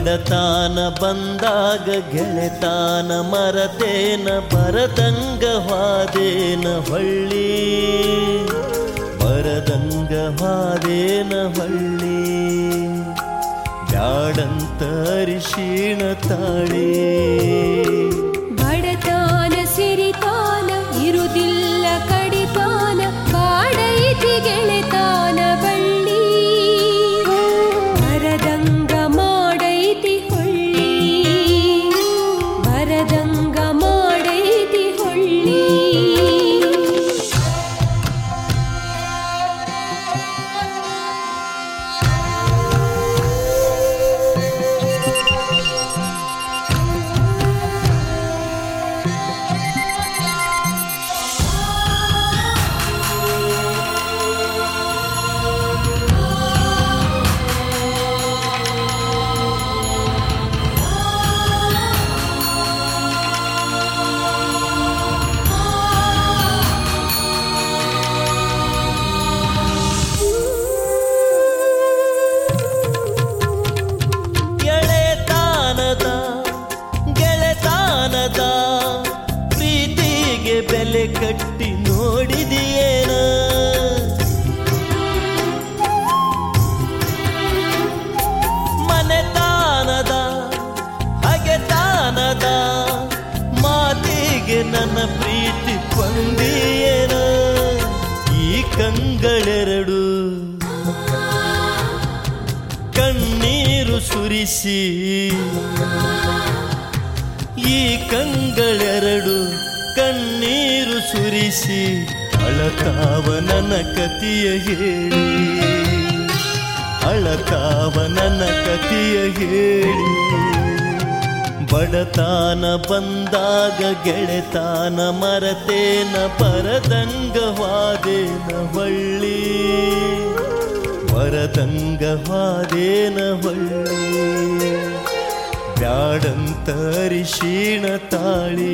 ಬಡತಾನ ಬಂದಾಗ ಗೆಳೆತಾನ ಮರತೇನ ಬರದಂಗ ಹಾದೇನ ಹೊಳ್ಳಿ ಬರದಂಗ ಹಾದೇನ ಹೊಳ್ಳಿ ಬ್ಯಾಡಂತ ಅರಿಶಿಣ ತಾಳಿ ಬಡತಾನ ಸಿರಿತಾನ ಇರುದಿಲ್ಲ ಕಡಿತಾನ ಬಾಡೈತಿ ಗೆಳೆತಾನ ಬಳ್ಳಿ ಬರದಂಗ ಮಾಡೈತಿ ಹೊಳ್ಳಿ ಬರದಂಗ ಮಾಡೈತಿ ಹೊಳ್ಳಿ ಗೆಳೆತಾನದ ಗೆಳೆತಾನದ ಪ್ರೀತಿಗೆ ಬೆಲೆ ಕಟ್ಟಿ ನೋಡಿದೆಯೇನ ಮನೆತಾನದ ಹಗೆತಾನದ ಮಾತಿಗೆ ನನ್ನ ಪ್ರೀತಿ ಕೊಂದಿಯೇನ ಈ ಕಂಗಳೆರಡು ಕಣ್ಣೀರು ಸುರಿಸಿ ಈ ಕಂಗಳೆರಡು ಕಣ್ಣೀರು ಸುರಿಸಿ ಅಳತಾವ ನನ್ನ ಕತಿಯ ಹೇಳಿ ಅಳತಾವ ನನ್ನ ಕತಿಯ ಹೇಳಿ ಬಡತಾನ ಬಂದಾಗ ಗೆಳೆತಾನ ಮರತೇನ ಪರದಂಗವಾದೇನ ಹೊಳ್ಳಿ ವರದಂಗವಾದೇನ ಹೊಳ್ಳಿ ಬ್ಯಾಡಂತ ಅರಿಶಿಣ ತಾಳಿ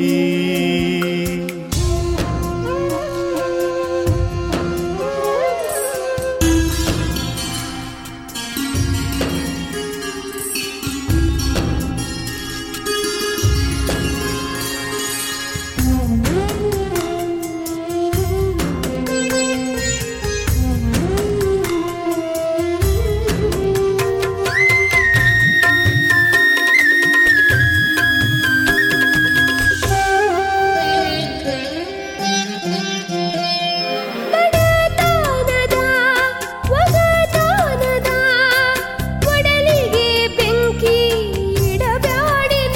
ಬಡತಾನದ ಒಗತಾನದ ಒಡಲಿಗೆ ಬೆಂಕಿ ಇಡಬ್ಯಾಡಿನ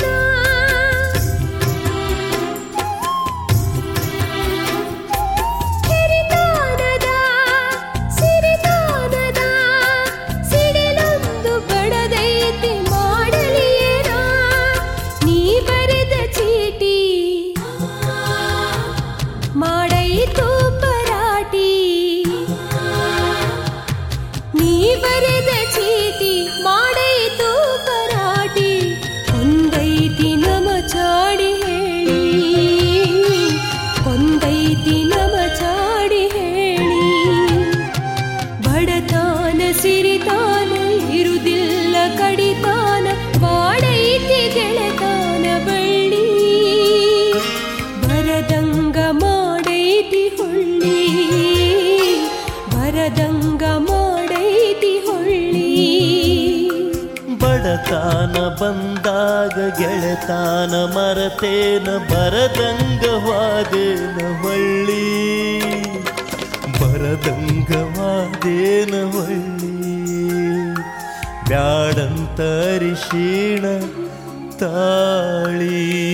ಹಿರಿತಾನದ ಸಿರಿತಾನದ ಸಿಡಿಲೊಂದು ಬಡದೈತಿ ಮಾಡಲಿಯೇನ ನೀ ಬರೆದ ಚೀಟಿ ಮಾಡೈತು ಪರಾಟಿ ನೀ ಬರೆದ ಚೀಟಿ ಮಾಡೈತು ಪರಾಟಿ ಒಂದೈತಿ ನಮ ಚಾಡಿ ಹೇಳಿ ಒಂದೈತಿ ನಮ ಚಾಡಿ ಹೇಳಿ ಬಡತಾನ ಸಿರಿತಾನ ಇರುದಿಲ್ಲ ಕಡಿತಾನ ಬಾಡೈತಿ ಗೆಳೆತಾನ ಬಳ್ಳಿ ಬರದಂಗ ಮಾಡೈತಿ ಹೊಳ್ಳಿ ಬರದಂಗ ಮಾಡೈತಿ ಹೊಳ್ಳಿ ಬಡತಾನ ಬಂದಾಗ ಗೆಳೆತಾನ ಮರತೇನ ಬರದಂಗವಾದೇನ ಹೊಳ್ಳಿ ಬರದಂಗವಾದೇನ ಹೊಳ್ಳಿ ಬ್ಯಾಡಂತ ಅರಿಶಿಣ ತಾಳಿ